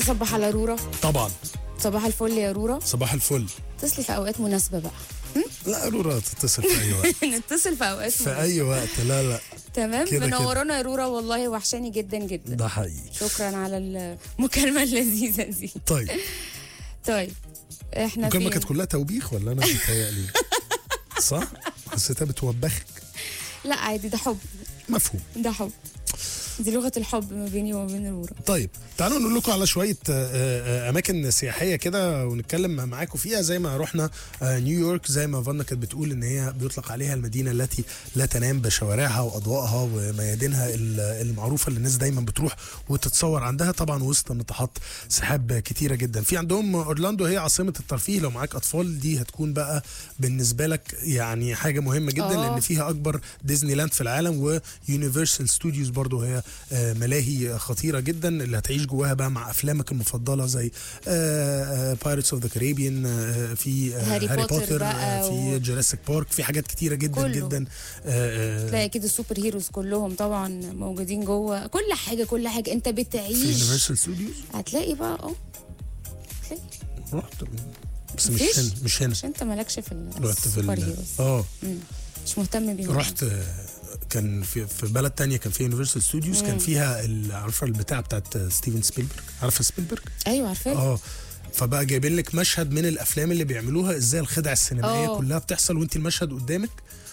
صبح على رورا طبعا صباح الفل يا رورا صباح الفل اتصلي في اوقات مناسبه بقى لا رورا تتصل في اي وقت نتصل في اوقات في مناسبة. اي وقت لا لا تمام كده كده. منورانا يا رورا والله وحشاني جدا جدا ده حقيقي شكرا على المكالمه اللذيذه دي طيب طيب احنا المكالمة فين؟ كانت كلها توبيخ ولا انا بتهيألي صح؟ حسيتها بتوبخك لا عادي ده حب مفهوم ده حب دي لغه الحب ما بيني وما بين رورا طيب تعالوا نقول لكم على شويه آه، آه، اماكن سياحيه كده ونتكلم معاكم فيها زي ما رحنا آه، نيويورك زي ما فانا كانت بتقول ان هي بيطلق عليها المدينه التي لا تنام بشوارعها واضوائها وميادينها ال- المعروفه اللي الناس دايما بتروح وتتصور عندها طبعا وسط ناطحات سحاب كتيره جدا في عندهم اورلاندو هي عاصمه الترفيه لو معاك اطفال دي هتكون بقى بالنسبه لك يعني حاجه مهمه جدا آه. لان فيها اكبر ديزني لاند في العالم ويونيفرسال ستوديوز برضو هي آه، ملاهي خطيره جدا اللي هتعيش جواها بقى مع افلامك المفضله زي بايرتس اوف ذا كاريبيان في آه، هاري هاري بوتر بوتر بقى آه، في و- جوراسيك بارك في حاجات كتيره جدا كله. جدا آه، آه، تلاقي كده السوبر هيروز كلهم طبعا موجودين جوه كل حاجه كل حاجه انت في بتعيش يونيفرسال ستوديوز هتلاقي بقى اه هتلاقي رحت بس مش مفيش؟ هنا مش هنا عشان انت مالكش في رحت في السوبر ال- هيروز اه مم. مش مهتم بيهم رحت آه، كان في في بلد تانية كان في يونيفرسال ستوديوز كان فيها ال- عارفه البتاع بتاعت ستيفن سبيلبرج عارفه سبيلبرج ايوه عارفاه اه فبقى جايبين لك مشهد من الافلام اللي بيعملوها ازاي الخدع السينمائيه آه. كلها بتحصل وانت المشهد قدامك